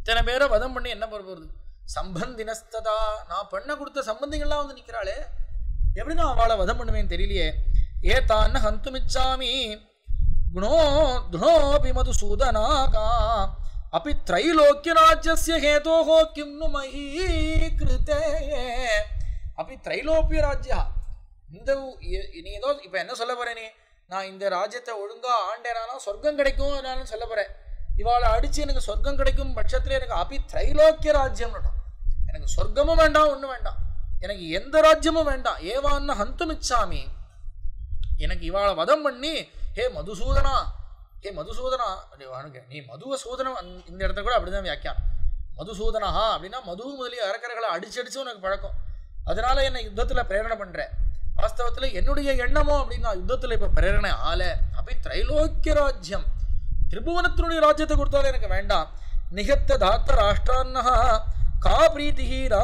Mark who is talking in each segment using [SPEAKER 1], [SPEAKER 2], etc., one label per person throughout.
[SPEAKER 1] இத்தனை பேரை வதம் பண்ணி என்ன பண்ண போகிறது சம்பந்தினஸ்ததா நான் பண்ண கொடுத்த சம்பந்திகள்லாம் வந்து நிற்கிறாளே எப்படி நான் அவளை வதம் பண்ணுவேன்னு தெரியலையே ஏ தான் ஹந்துமிச்சாமி குணோ துணோபி மதுசூதனாகா அப்படி திரைலோக்கியராஜ்யஸ்ய ஹேதோஹோ கிம் நு மயி கிருதே அப்படி திரைலோக்கிய ராஜ்யா இந்த உ- இ- நீ ஏதோ இப்போ என்ன சொல்ல போற நீ நான் இந்த ராஜ்யத்தை ஒழுங்கா ஆண்டேனானா சொர்க்கம் கிடைக்கும் நான் சொல்ல போறேன் இவாளை அடிச்சு எனக்கு சொர்க்கம் கிடைக்கும் பட்சத்துல எனக்கு அபி திரைலோக்கிய ராஜ்யம் எனக்கு சொர்க்கமும் வேண்டாம் ஒன்றும் வேண்டாம் எனக்கு எந்த ராஜ்யமும் வேண்டாம் ஏவான்னு ஹந்துமிச்சாமி எனக்கு இவாளை வதம் பண்ணி ஹே மதுசூதனா ஹே மதுசூதனா நீ வாருங்க, நீ மதுவ சூதனம் அந்த- இந்த இடத்துல கூட அப்படிதான் வியாக்கியானம் மதுசூதனா அப்படின்னா மது முதலிய அரக்கர்களை அடிச்சு அடிச்சு உனக்கு பழக்கம் அதனால என்னை யுத்தத்துல பிரேரணை பண்ற வாஸ்தவத்துல என்னுடைய எண்ணமோ அப்படின்னா யுத்தத்துல இப்ப பிரேரணை ஆல அப்படி திரைலோக்கிய ராஜ்யம் திரிபுவனத்தினுடைய ராஜ்யத்தை கொடுத்தாலும் எனக்கு வேண்டாம் நிகத்த தாத்த ராஷ்டிரான்னஹா கா பிரீத்தி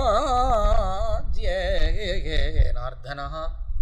[SPEAKER 1] ராஜ்யேனார்த்தனஹா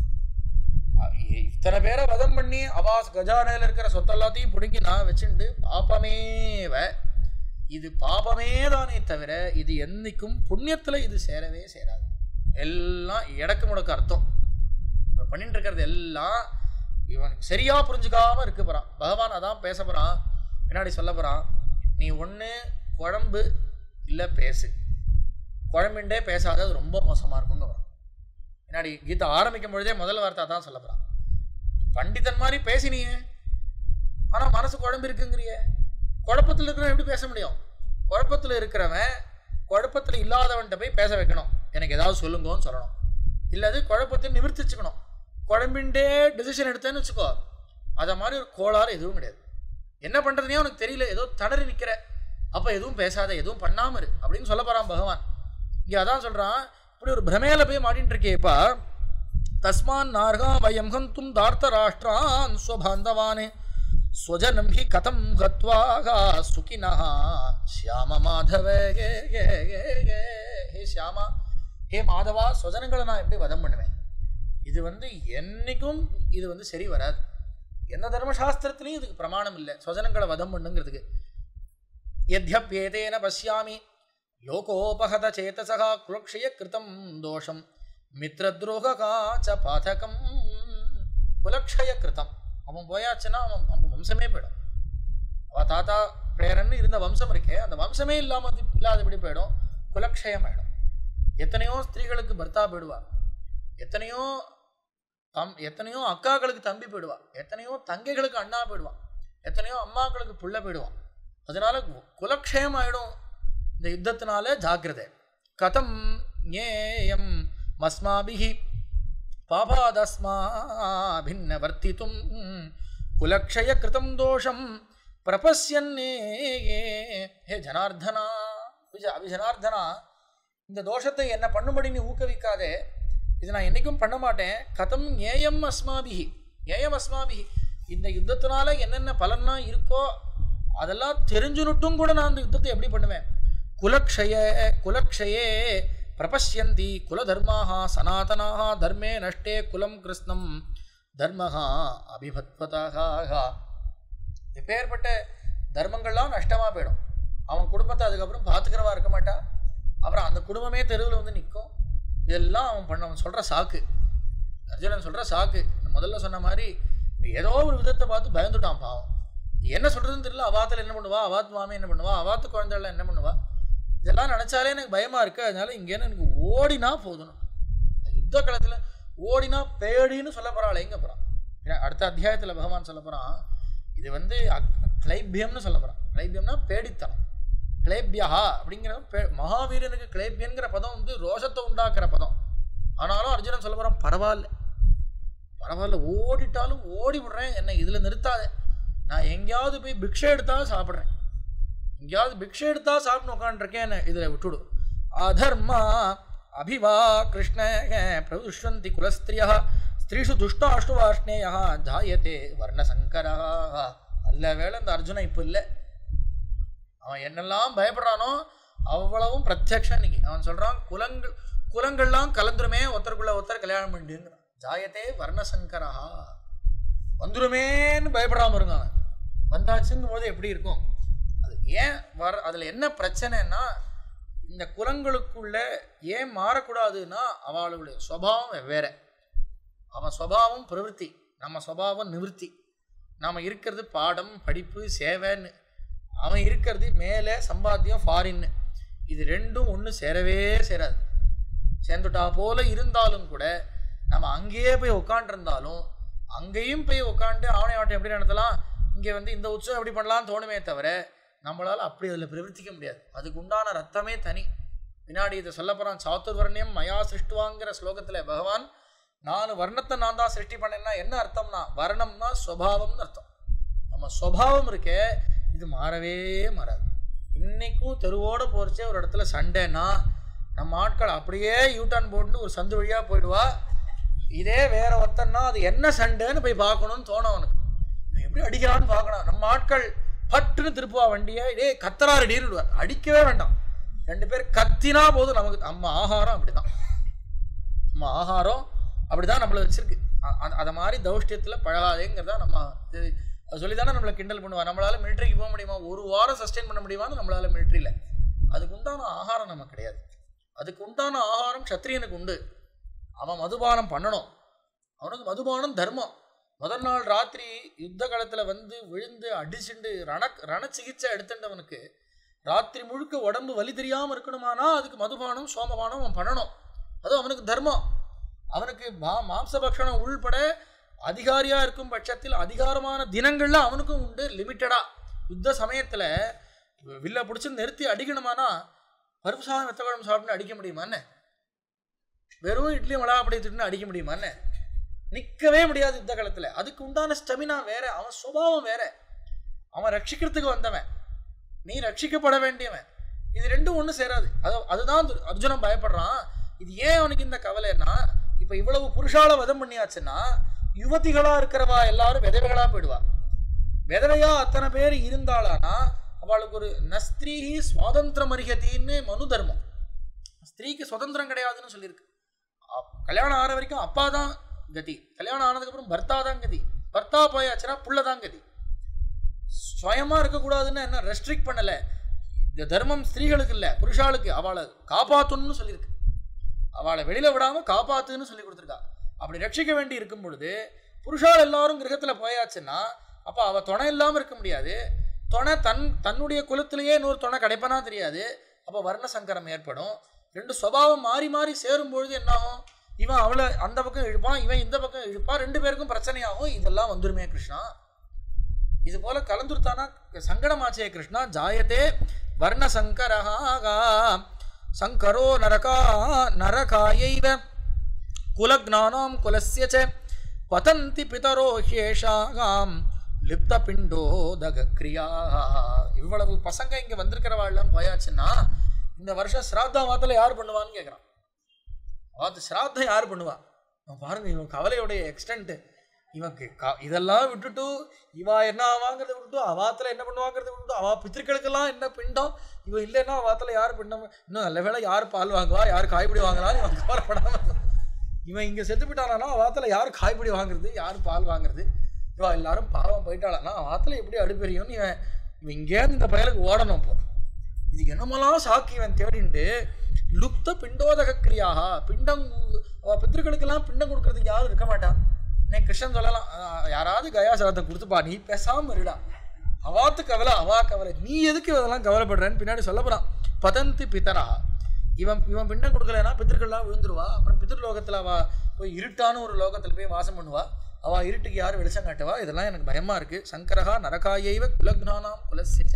[SPEAKER 1] இத்தனை பேரை வதம் பண்ணி அவாஸ் கஜானையில் இருக்கிற சொத்தெல்லாத்தையும் பிடுங்கி நான் வச்சுண்டு பாப்பமேவ இது பாபமே தானே தவிர இது என்னைக்கும் புண்ணியத்துல இது சேரவே சேராது எல்லாம் எடக்கு முடக்கு அர்த்தம் இப்போ பண்ணிட்டு இருக்கிறது எல்லாம் இவன் சரியா புரிஞ்சுக்காம இருக்கு போறான் பகவான் அதான் பேச போறான் பின்னாடி சொல்ல போறான் நீ ஒண்ணு குழம்பு இல்ல பேசு குழம்பிண்டே பேசாத அது ரொம்ப மோசமா இருக்குங்க பின்னாடி கீதா ஆரம்பிக்கும் பொழுதே முதல் வார்த்தை அதான் சொல்ல போறான் பண்டிதன் மாதிரி பேசினியே ஆனா மனசு குழம்பு இருக்குங்கிறியே குழப்பத்தில் இருக்கிறவன் எப்படி பேச முடியும் குழப்பத்தில் இருக்கிறவன் குழப்பத்தில் இல்லாதவன்கிட்ட போய் பேச வைக்கணும் எனக்கு ஏதாவது சொல்லுங்கன்னு சொல்லணும் இல்லாது குழப்பத்தை நிவர்த்திச்சுக்கணும் குழம்பின்டே டிசிஷன் எடுத்தேன்னு வச்சுக்கோ அதை மாதிரி ஒரு கோளாறு எதுவும் கிடையாது என்ன பண்றதுனே உனக்கு தெரியல ஏதோ தடறி நிக்கிற அப்ப எதுவும் பேசாத எதுவும் பண்ணாம இரு அப்படின்னு சொல்ல போறான் பகவான் இங்க அதான் சொல்றான் இப்படி ஒரு பிரமேல போய் மாட்டின்னு இருக்கேப்பா தஸ்மான் நார்கா வயம் ஹந்தும் தார்த்த ராஷ்டிரான் ஸ்வபாந்தவானே ஸ்வஜனம் ஹி கதம் கத்வாகா சுகினஹ ஷியாம மாதவ கே கே கே கே ஹே ஷியாமா ஹே மாதவா ஸ்வஜனங்களை நான் எப்படி வதம் பண்ணுவேன் இது வந்து என்னைக்கும் இது வந்து சரி வராது எந்த தர்மசாஸ்திரத்திலையும் இதுக்கு பிரமாணம் இல்லை ஸ்வஜனங்களை வதம் பண்ணுங்கிறதுக்கு यद्यप्येतेन पश्यामि लोकोपहत चेतसः कुलक्षय कृतं दोषं மித்ரத்ரோகா ச பாதகம் குலக்ஷய கிருத்தம் அவன் போயாச்சுன்னா அவன் அவன் வம்சமே போயிடும் அவன் தாத்தா பேரன்னு இருந்த வம்சம் இருக்கே அந்த வம்சமே இல்லாம இல்லாதபடி போயிடும் குலக்ஷயம் ஆயிடும் எத்தனையோ ஸ்திரீகளுக்கு பர்த்தா போயிடுவா எத்தனையோ தம் எத்தனையோ அக்காக்களுக்கு தம்பி போயிடுவா எத்தனையோ தங்கைகளுக்கு அண்ணா போயிடுவான் எத்தனையோ அம்மாக்களுக்கு புள்ள போயிடுவான் அதனால கு- குலக்ஷயம் ஆயிடும் இந்த யுத்தத்தினால ஜாக்கிரதை கதம் ஞேயம் மஸ்மாபிஹி பாபாதஸ்மாபின்ன வர்த்தித்தும் குலக்ஷய கிருதம் தோஷம் பிரபஸ்யன்னே ஹே ஜனார்தனா விஜ அபிஜனார்தனா இந்த தோஷத்தை என்ன பண்ணும்படி நீ ஊக்குவிக்காதே இது நான் என்னைக்கும் பண்ண மாட்டேன் கதம் ஞேயம் அஸ்மாபிஹி ஞேயம் அஸ்மாபிஹி இந்த யுத்தத்தினால என்னென்ன பலன்னா இருக்கோ அதெல்லாம் தெரிஞ்சுனுட்டும் கூட நான் அந்த யுத்தத்தை எப்படி பண்ணுவேன் குலக்ஷய குலக்ஷயே பிரபஷ்யந்தி குலதர்மாக சனாதனாக தர்மே நஷ்டே குலம் கிருஷ்ணம் தர்மஹா அபிபத்வதாக எப்பேற்பட்ட தர்மங்கள்லாம் நஷ்டமா போயிடும் அவன் குடும்பத்தை அதுக்கப்புறம் பார்த்துக்கிறவா இருக்க மாட்டா அப்புறம் அந்த குடும்பமே தெருவில் வந்து நிற்கும் இதெல்லாம் அவன் பண்ண அவன் சொல்ற சாக்கு அர்ஜுனன் சொல்ற சாக்கு நான் முதல்ல சொன்ன மாதிரி ஏதோ ஒரு விதத்தை பார்த்து பயந்துட்டான் பாவம் என்ன சொல்றதுன்னு தெரியல அவாத்துல என்ன பண்ணுவா அவாத் மாமே என்ன பண்ணுவா அவாத்து குழந்தைகள் என்ன பண்ணுவா இதெல்லாம் நினைச்சாலே எனக்கு பயமா இருக்கு அதனால இங்கேன்னு எனக்கு ஓடினா போதும் யுத்த களத்துல ஓடினா பேடின்னு சொல்ல போறாள் எங்க போறான் ஏன்னா அடுத்த அத்தியாயத்துல பகவான் சொல்ல போறான் இது வந்து அக்- கிளைபியம்னு சொல்ல போறான் கிளைபியம்னா பேடித்தனம் கிளேபியா அப்படிங்கிற பே- மகாவீரனுக்கு கிளேபியன்கிற பதம் வந்து ரோஷத்தை உண்டாக்குற பதம் ஆனாலும் அர்ஜுனன் சொல்ல போறான் பரவாயில்ல பரவாயில்ல ஓடிட்டாலும் ஓடி விடுறேன் என்னை இதுல நிறுத்தாத நான் எங்கேயாவது போய் பிக்ஷை எடுத்தாலும் சாப்பிட்றேன் எங்கேயாவது பிக்ஷை எடுத்தா சாப்பிட்டு உட்காந்துருக்கேன் என்ன இதில் விட்டுடு அதர்மா அபிவா கிருஷ்ண பிரதுஷ்வந்தி குலஸ்திரியா ஸ்திரீஷு துஷ்டாஷ்டு வாஷ்ணேயா ஜாயத்தே வர்ணசங்கரா நல்ல வேளை இந்த அர்ஜுனன் இப்போ இல்லை அவன் என்னெல்லாம் பயப்படுறானோ அவ்வளவும் பிரத்யக்ஷம் இன்னைக்கு அவன் சொல்றான் குலங்கள் குலங்கள்லாம் கலந்துருமே ஒருத்தருக்குள்ள ஒருத்தர் கல்யாணம் பண்ணிட்டுங்கிறான் ஜாயத்தே வர்ணசங்கரா வந்துருமேன்னு பயப்படாம இருங்க அவன் வந்தாச்சுங்கும் போது எப்படி இருக்கும் அது அது ஏன் வர அதில் என்ன பிரச்சனைன்னா இந்த குலங்களுக்குள்ள ஏன் மாறக்கூடாதுன்னா அவளுடைய சுபாவம் வெவ்வேறு அவன் சுபாவம் பிரவೃತ್ತಿ நம்ம சுபாவம் நிவர்த்தி நாம் இருக்கிறது பாடம் படிப்பு சேவைன்னு அவன் இருக்கிறது மேலே சம்பாத்தியம் ஃபாரின்னு இது ரெண்டும் ஒன்று சேரவே சேராது சேர்ந்துட்டா போல இருந்தாலும் கூட நம்ம அங்கேயே போய் உட்காண்டிருந்தாலும் அங்கேயும் போய் உட்காந்து ஆவணை ஆட்டம் எப்படி நடத்தலாம் இங்கே வந்து இந்த உற்சவம் எப்படி பண்ணலாம்னு தோணுமே தவிர நம்மளால் அப்படி அதில் பிரவர்த்திக்க முடியாது அதுக்கு உண்டான ரத்தமே தனி பின்னாடி இதை சொல்ல போகிறான் சாத்துர்வர்ணியம் மயா சிருஷ்டுவாங்கிற ஸ்லோகத்தில் பகவான் நாலு வர்ணத்தை நான் தான் சிருஷ்டி பண்ணேன்னா என்ன அர்த்தம்னா வர்ணம்னா ஸ்வபாவம்னு அர்த்தம் நம்ம ஸ்வபாவம் இருக்கே இது மாறவே மாறாது இன்னைக்கும் தெருவோட போறச்சே ஒரு இடத்துல சண்டைன்னா நம்ம ஆட்கள் அப்படியே யூட்டர்ன் போட்டுன்னு ஒரு சந்து வழியாக போயிடுவா இதே வேற ஒருத்தன்னா அது என்ன சண்டைன்னு போய் பார்க்கணும்னு தோணும் அவனுக்கு இவன் எப்படி அடிக்கிறான்னு பார்க்கணும் நம்ம ஆட்கள் பட்டுன்னு திருப்புவா வண்டியை இதே கத்தராறு டீருடுவார் அடிக்கவே வேண்டாம் ரெண்டு பேர் கத்தினா போதும் நமக்கு நம்ம ஆகாரம் அப்படிதான் நம்ம ஆகாரம் அப்படிதான் நம்மளை வச்சிருக்கு அ- அ- அதை மாதிரி தௌஷ்டியத்தில் பழகாதேங்கிறதா நம்ம இது அது சொல்லி தானே நம்மளை கிண்டல் பண்ணுவா நம்மளால மிலிட்டரிக்கு போக முடியுமா ஒரு வாரம் சஸ்டெயின் பண்ண முடியுமான்னு நம்மளால மிலிட்டரியில் அதுக்கு உண்டான ஆகாரம் நமக்கு கிடையாது அதுக்கு உண்டான ஆகாரம் சத்திரியனுக்கு உண்டு அவன் மதுபானம் பண்ணணும் அவனுக்கு மதுபானம் தர்மம் முதல் நாள் ராத்திரி யுத்த காலத்தில் வந்து விழுந்து அடிச்சுண்டு ரண ரண சிகிச்சை எடுத்துட்டவனுக்கு ராத்திரி முழுக்க உடம்பு வலி தெரியாமல் இருக்கணுமானா அதுக்கு மதுபானம் சோமபானம் அவன் பண்ணணும் அது அவனுக்கு தர்மம் அவனுக்கு மா மாம்ச பக்ஷணம் உள்பட அதிகாரியா இருக்கும் பட்சத்தில் அதிகாரமான தினங்கள்ல அவனுக்கும் உண்டு லிமிட்டடா யுத்த சமயத்துல வில்ல பிடிச்சி நிறுத்தி அடிக்கணுமானா பருப்பு சாதம் வெத்த குழம்பு சாப்பிட்டு அடிக்க முடியுமா என்ன வெறும் இட்லி மிளகாப்படி திட்டுன்னு அடிக்க முடியுமா என்ன நிற்கவே முடியாது யுத்த காலத்துல அதுக்கு உண்டான ஸ்டெமினா வேற அவன் சுபாவம் வேற அவன் ரட்சிக்கிறதுக்கு வந்தவன் நீ ரட்சிக்கப்பட வேண்டியவன் இது ரெண்டும் ஒன்றும் சேராது அது அதுதான் து- அர்ஜுனன் பயப்படுறான் இது ஏன் அவனுக்கு இந்த கவலைன்னா இப்போ இவ்வளவு புருஷால வதம் பண்ணியாச்சுன்னா யுவதிகளா இருக்கிறவா எல்லாரும் விதவைகளா போயிடுவா விதவையா அத்தனை பேர் இருந்தாளானா அவளுக்கு ஒரு நஸ்திரீஹி சுவாதந்திரம் அருகத்தின்னு மனு தர்மம் ஸ்திரீக்கு சுதந்திரம் கிடையாதுன்னு சொல்லியிருக்கு அப்- கல்யாணம் ஆன வரைக்கும் அப்பா தான் கதி கல்யாணம் ஆனதுக்கப்புறம் பர்த்தா தான் கதி பர்த்தா போயாச்சுன்னா புள்ள தான் கதி சுயமா இருக்கக்கூடாதுன்னு என்ன ரெஸ்ட்ரிக்ட் பண்ணல இந்த தர்மம் ஸ்திரீகளுக்கு இல்லை புருஷாளுக்கு அவளை காப்பாற்றணும்னு சொல்லியிருக்கு அவளை வெளியில விடாம காப்பாத்துன்னு சொல்லி கொடுத்துருக்கா அப்படி ரட்சிக்க வேண்டி இருக்கும் பொழுது புருஷால் எல்லாரும் கிரகத்துல போயாச்சுன்னா அப்ப அவ துணை இல்லாம இருக்க முடியாது துணை தன் தன்னுடைய குலத்திலேயே இன்னொரு துணை கிடைப்பனா தெரியாது அப்ப வர்ண சங்கரம் ஏற்படும் ரெண்டு சுபாவம் மாறி மாறி சேரும் பொழுது என்னாகும் இவன் அவளை அந்த பக்கம் இழுப்பான் இவன் இந்த பக்கம் இழுப்பான் ரெண்டு பேருக்கும் பிரச்சனையாகும் இதெல்லாம் வந்துருமே கிருஷ்ணா இது போல கலந்துருத்தானா சங்கடமாச்சே கிருஷ்ணா ஜாயத்தே வர்ண சங்கரஹா சங்கரோ நரகா நரகாயைவ குலக்னானாம் குலஸ்ய ச பதந்தி பிதரோ ஹேஷாகாம் லிப்த பிண்டோதக கிரியா இவ்வளவு பசங்க இங்க வந்திருக்கிறவாள்லாம் போயாச்சுன்னா இந்த வருஷம் ஸ்ராத்தா வாத்துல யார் பண்ணுவான்னு கேட்குறான் அது ஸ்ராத்தம் யார் பண்ணுவா அவன் பாருங்க இவன் கவலையோடைய எக்ஸ்டென்ட் இவனுக்கு க- இதெல்லாம் விட்டுட்டு இவா என்ன ஆவாங்கிறத விட்டுட்டு அவாத்துல என்ன பண்ணுவாங்கிறத விட்டுட்டு அவா பித்திருக்களுக்கெல்லாம் என்ன பிண்டம் இவன் இல்லைன்னா அவாத்துல யார் பிண்டம் இன்னும் நல்ல வேளை யார் பால் வாங்குவா யார் காய்பிடி வாங்கலாம் இவன் கவலைப்படாம இவன் இங்க செத்து போயிட்டானா அவாத்துல யார் காய்பிடி வாங்குறது யார் பால் வாங்குறது இவா எல்லாரும் பாவம் போயிட்டாளானா அவாத்துல எப்படி அடுப்பெரியும்னு இவன் இவன் இங்கேருந்து இந்த பயலுக்கு ஓடணும் இப்போ இது என்னமெல்லாம் சாக்கி இவன் தேடிண்டு லுப்த பிண்டோதக கிரியாக பிண்டம் அவ பித்ருக்களுக்கெல்லாம் பிண்டம் கொடுக்கறதுக்கு யாரும் இருக்க மாட்டான் இன்னைக்கு கிருஷ்ணன் சொல்லலாம் "ஆஹ், யாராவது கயா சரத்தை கொடுத்துப்பா நீ பேசாம இருடா அவாத்து கவலை அவா கவலை நீ எதுக்கு இதெல்லாம் கவலைப்படுறேன்னு பின்னாடி சொல்ல போறான் பதந்தி பிதரா இவன் இவன் பிண்டம் கொடுக்கலன்னா பித்திருக்கள்லாம் விழுந்துருவா அப்புறம் பித்திரு லோகத்துல அவ போய் இருட்டான ஒரு லோகத்துல போய் வாசம் பண்ணுவா அவ இருட்டுக்கு யார் வெளிச்சம் காட்டுவா இதெல்லாம் எனக்கு பயமா இருக்கு சங்கரஹா நரகாயைவ குலக்னானாம் குலசிச்ச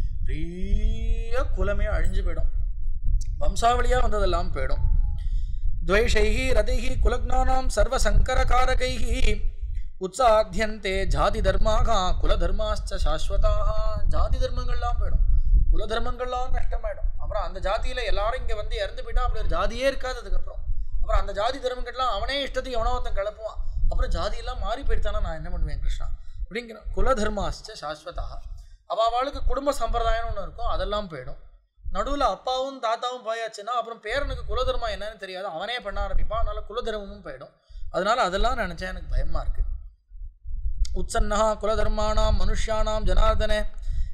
[SPEAKER 1] பெரிய குலமே அழிஞ்சு போயிடும் வம்சாவளியா வந்ததெல்லாம் போயிடும் துவைஷைஹி ரதைஹி குலக்னானாம் சர்வ சங்கரகாரகைஹி உற்சாத்தியந்தே ஜாதி தர்மாக குலதர்மாச்ச சாஸ்வதாக ஜாதி தர்மங்கள்லாம் போயிடும் குல தர்மங்கள்லாம் நஷ்டமாயிடும் அப்புறம் அந்த ஜாதியில எல்லாரும் இங்க வந்து இறந்து போயிட்டா அப்படி ஒரு ஜாதியே இருக்காது அதுக்கப்புறம் அப்புறம் அந்த ஜாதி தர்மங்கள்லாம் அவனே இஷ்டத்துக்கு எவனோ ஒருத்தன் கிளப்புவான் அப்புறம் ஜாதியெல்லாம் மாறி போயிட்டானா நான் என்ன பண்ணுவேன் கிருஷ்ணா அப்படிங்கிற குலதர்மாச்ச சாஸ்வதாக அவளுக்கு குடும்ப சம்பிரதாயம்னு ஒன்று இருக்கும் அதெல்லாம் போயிடும் நடுவில் அப்பாவும் தாத்தாவும் போயாச்சுன்னா அப்புறம் பேரனுக்கு குலதர்மம் என்னன்னு தெரியாது அவனே பண்ண ஆரம்பிப்பான் அதனால குலதர்மமும் போயிடும் அதனால அதெல்லாம் நினைச்சா எனக்கு பயமா இருக்கு உத்சன்னா குலதர்மாணாம் மனுஷ்யானாம் ஜனார்தனே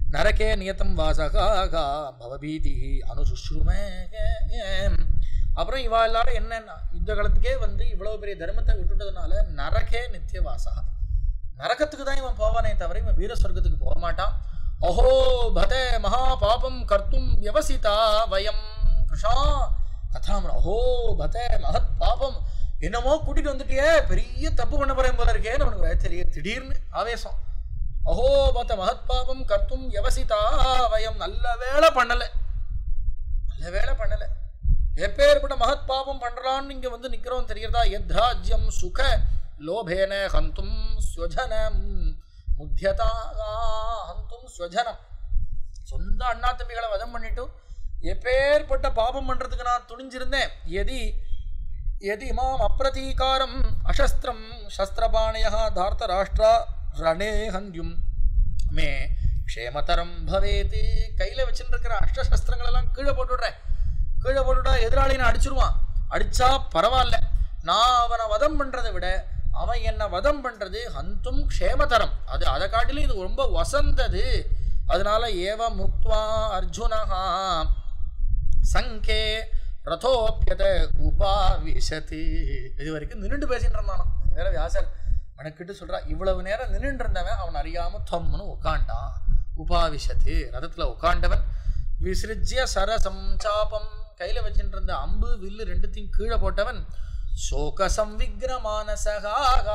[SPEAKER 1] நரகே நியத்தம் வாசகா பவபீதி அனுசுஷ்ருமே அப்புறம் இவா எல்லாரும் என்னன்னா இந்த காலத்துக்கே வந்து இவ்வளவு பெரிய தர்மத்தை விட்டுட்டதுனால நரகே நித்திய வாசா நரகத்துக்கு தான் இவன் போவானே தவிர இவன் வீர சொர்க்கத்துக்கு போக மாட்டான் அஹோ பதே மகா பாபம் கர்த்தும் வியவசிதா வயம் கிருஷா கதாமரம் அஹோ பதே மகத் பாபம் என்னமோ கூட்டிட்டு வந்துட்டியே பெரிய தப்பு பண்ண போறேன் போல இருக்கேன்னு அவனுக்கு தெரிய திடீர்னு ஆவேசம் அஹோ பத மகத் பாபம் கர்த்தும் வியவசிதா வயம் நல்ல வேலை பண்ணல நல்ல வேலை பண்ணல எப்பேற்பட்ட மகத் பாபம் பண்றான்னு இங்க வந்து நிக்கிறோம் தெரியுறதா எத்ராஜ்யம் சுக லோபேன ஹந்தும் ஸ்வஜனம் முத்தியதா ஹந்தும் ஸ்வஜனம் சொந்த அண்ணா தம்பிகளை வதம் பண்ணிட்டு எப்பேற்பட்ட பாபம் பண்றதுக்கு நான் துணிஞ்சிருந்தேன் எதி எதி இமாம் அப்பிரதீகாரம் அசஸ்திரம் சஸ்திரபாணய தார்த்தராஷ்டிரா ரணே ஹந்தியும் மே க்ஷேமதரம் பவேத்து கையில் வச்சுட்டு இருக்கிற அஷ்டசஸ்திரங்கள் எல்லாம் கீழே போட்டுடுறேன் கீழே போட்டுட்டா எதிராளியை அடிச்சிருவான் அடிச்சா பரவாயில்ல நான் அவனை வதம் பண்றதை விட அவன் என்ன வதம் பண்றது ஹந்தும் க்ஷேமதரம் அது அதை காட்டிலும் இது ரொம்ப வசந்தது அதனால ஏவ முக்வா அர்ஜுனஹா சங்கே ரதோப்பியத உபாவிசத்து இது வரைக்கும் நின்றுட்டு பேசிட்டு இருந்தானா வேற வியாசர் வணக்கிட்டு சொல்றா இவ்வளவு நேரம் நின்றுட்டு இருந்தவன் அவன் அறியாம தொம்னு உட்காண்டான் உபாவிசத்து ரதத்துல உட்காண்டவன் விசிறிஜ்ய சரசம் சாபம் கையில வச்சுட்டு இருந்த அம்பு வில்லு ரெண்டுத்தையும் கீழே போட்டவன் சோக சம்விக்ன மானசகா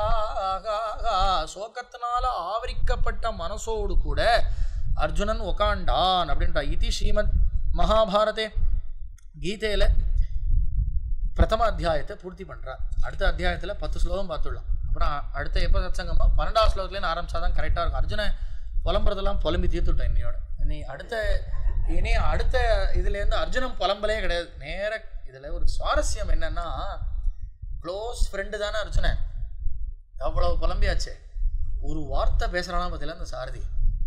[SPEAKER 1] சோகத்தினால ஆவரிக்கப்பட்ட மனசோடு கூட அர்ஜுனன் உக்காண்டான் அப்படின்றா இதி ஸ்ரீமத் மகாபாரதே கீதையில பிரதம அத்தியாயத்தை பூர்த்தி பண்றா அடுத்த அத்தியாயத்துல பத்து ஸ்லோகம் பார்த்துடலாம் அப்புறம் அடுத்த எப்போ சத்சங்கமா பன்னெண்டாவது ஸ்லோகத்துலேருந்து ஆரம்பிச்சாதான் கரெக்டாக இருக்கும் அர்ஜுன புலம்புறதெல்லாம் புலம்பி தீர்த்துட்டேன் இன்னையோட இனி அடுத்த இனி அடுத்த இதுலேருந்து அர்ஜுனன் புலம்பலே கிடையாது நேர இதில் ஒரு சுவாரஸ்யம் என்னன்னா க்ளோஸ் ஃப்ரெண்டு தானே அர்ஜுனன் அவ்வளவு புலம்பியாச்சே ஒரு வார்த்தை பேசுகிறானா பார்த்தீங்களா அந்த சாரதி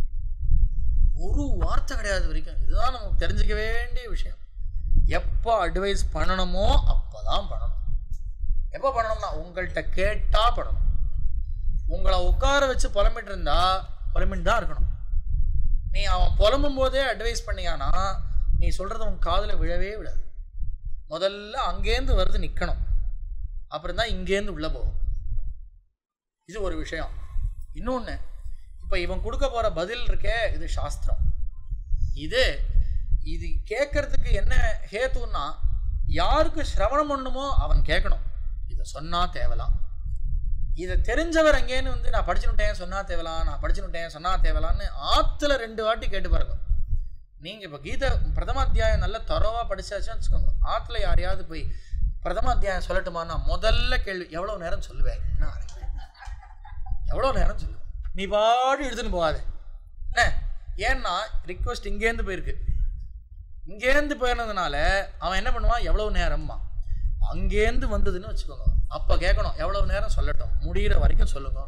[SPEAKER 1] ஒரு வார்த்தை கிடையாது வரைக்கும் இதுதான் நமக்கு தெரிஞ்சுக்க வேண்டிய விஷயம் எப்போ அட்வைஸ் பண்ணணுமோ அப்போ தான் பண்ணணும் எப்போ பண்ணணும்னா உங்கள்கிட்ட கேட்டால் பண்ணணும் உங்களை உட்கார வச்சு புலம்பிட்டு இருந்தா புலம்பிட்டு தான் இருக்கணும் நீ அவன் புலம்பும் போதே அட்வைஸ் பண்ணியானா நீ சொல்கிறது உன் காதில் விழவே விடாது முதல்ல அங்கேருந்து வருது நிற்கணும் அப்புறம் தான் இங்கேருந்து உள்ளே போகும் இது ஒரு விஷயம் இன்னொன்று இப்போ இவன் கொடுக்க போகிற பதில் இருக்கே இது சாஸ்திரம் இது இது கேட்கறதுக்கு என்ன ஹேத்துன்னா யாருக்கு சிரவணம் பண்ணுமோ அவன் கேட்கணும் இதை சொன்னா தேவலாம் இதை தெரிஞ்சவர் அங்கேன்னு வந்து நான் படிச்சுட்டேன் சொன்னா தேவலாம் நான் படிச்சுட்டேன் சொன்னா தேவலான்னு ஆத்துல ரெண்டு வாட்டி கேட்டு பாருங்க நீங்க இப்போ கீதை பிரதம அத்தியாயம் நல்லா தரோவா படிச்சாச்சுன்னு வச்சுக்கோங்க ஆத்துல யாரையாவது போய் பிரதம அத்தியாயம் சொல்லட்டுமா நான் முதல்ல கேள்வி எவ்வளவு நேரம் சொல்லுவேன் நான் எவ்வளோ நேரம் சொல்லுவேன் நீ பாடு எடுத்துன்னு போகாது என்ன ஏன்னா ரிக்வஸ்ட் இங்கேருந்து போயிருக்கு இங்கேருந்து போயினதுனால அவன் என்ன பண்ணுவான் எவ்வளவு நேரம்மா அங்கேருந்து வந்ததுன்னு வச்சுக்கோங்க அப்போ கேட்கணும் எவ்வளவு நேரம் சொல்லட்டும் முடிகிற வரைக்கும் சொல்லுங்க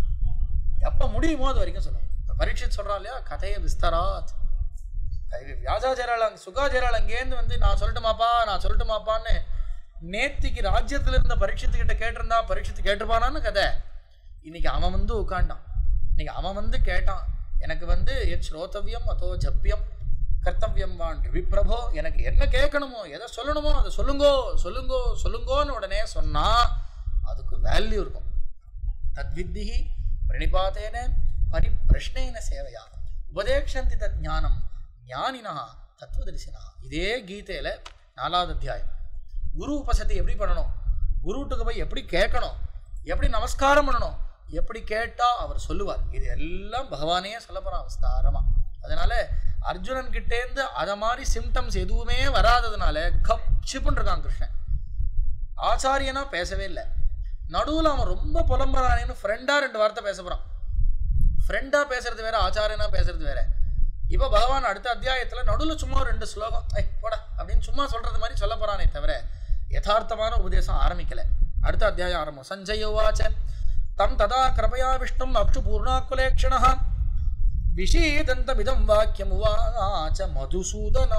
[SPEAKER 1] எப்போ முடியுமோ அது வரைக்கும் சொல்லுங்க இப்ப பரீட்சித் சொல்கிறான் இல்லையா கதையை விஸ்தராத் வியாசாச்சாரால் அங்கே சுகாச்சாரால் அங்கேருந்து வந்து நான் சொல்லட்டுமாப்பா நான் சொல்லட்டுமாப்பான்னு நேத்திக்கு ராஜ்யத்தில் இருந்த பரீட்சத்துக்கிட்ட கேட்டிருந்தா பரீட்சத்து கேட்டிருப்பானான்னு கதை இன்னைக்கு அவன் வந்து உட்காண்டான் இன்னைக்கு அவன் வந்து கேட்டான் எனக்கு வந்து எத் ஸ்ரோதவியம் அதோ ஜப்பியம் கர்த்தவியம் வான் விப்ரபோ எனக்கு என்ன கேட்கணுமோ எதை சொல்லணுமோ அதை சொல்லுங்கோ சொல்லுங்கோ சொல்லுங்கோன்னு உடனே சொன்னா அதுக்கு வேல்யூ இருக்கும் தத்வித்திகி பிரணிபாத்தேன பரிப்பிரஷ்னேன சேவையா உபதேக்ஷந்தி தத் ஞானம் ஞானினா தத்துவதரிசினா இதே கீதையில நாலாவது அத்தியாயம் குரு உபசதி எப்படி பண்ணணும் குருட்டுக்கு போய் எப்படி கேட்கணும் எப்படி நமஸ்காரம் பண்ணணும் எப்படி கேட்டா அவர் சொல்லுவார் இது எல்லாம் பகவானே சொல்ல போறான் விஸ்தாரமா அதனால அர்ஜுனன் கிட்டேருந்து அதை மாதிரி சிம்டம்ஸ் எதுவுமே வராததுனால கப்சிப்புன்னு இருக்கான் கிருஷ்ணன் ஆச்சாரியனா பேசவே இல்லை நடுவில் அவன் ரொம்ப புலம்புறானேன்னு ஃப்ரெண்டா ரெண்டு வார்த்தை பேச போறான் ஃப்ரெண்டா பேசுறது வேற ஆச்சாரியனா பேசுறது வேற இப்போ பகவான் அடுத்த அத்தியாயத்துல நடுவில் சும்மா ஒரு ரெண்டு ஸ்லோகம் ஐ போடா அப்படின்னு சும்மா சொல்றது மாதிரி சொல்ல போறானே தவிர யதார்த்தமான உபதேசம் ஆரம்பிக்கல அடுத்த அத்தியாயம் ஆரம்பம் சஞ்சய உவாச்ச தம் ததா கிருபயா விஷ்ணும் அக்ஷு பூர்ணாக்குலேக்ஷண விஷீதந்தமிதம் வாக்கியம் உவாச்ச மதுசூதனா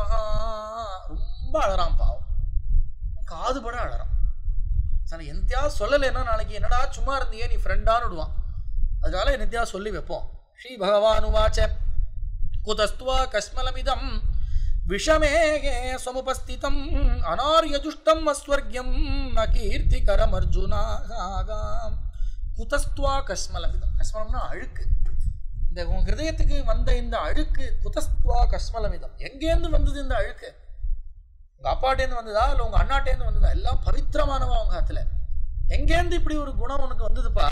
[SPEAKER 1] ரொம்ப அழறான் பாவம் காது பட அழறான் சார் எந்தியா சொல்லலைன்னா நாளைக்கு என்னடா சும்மா இருந்தியே நீ ஃப்ரெண்டான்னு விடுவான் அதனால என்னத்தியா சொல்லி வைப்போம் ஸ்ரீ பகவான் உவாச்ச कुतस्त्वा कस्मलमिदं विषमेघे स्वमुपस्थितम् अनार्यजुष्टम् अस्वर्ग्यम् अकीर्तिकरमर्जुनागाम् குதஸ்துவா கஸ்மலமிதம் கஸ்மலம்னா அழுக்கு இந்த உன் ஹிருதயத்துக்கு வந்த இந்த அழுக்கு குதஸ்துவா கஸ்மலமிதம் எங்கேருந்து வந்தது இந்த அழுக்கு உங்க அப்பாட்டேருந்து வந்ததா இல்லை உங்க அண்ணாட்டேருந்து வந்ததா எல்லாம் பவித்திரமானவா உங்க ஹத்துல எங்கேருந்து இப்படி ஒரு குணம் உனக்கு வந்ததுப்பா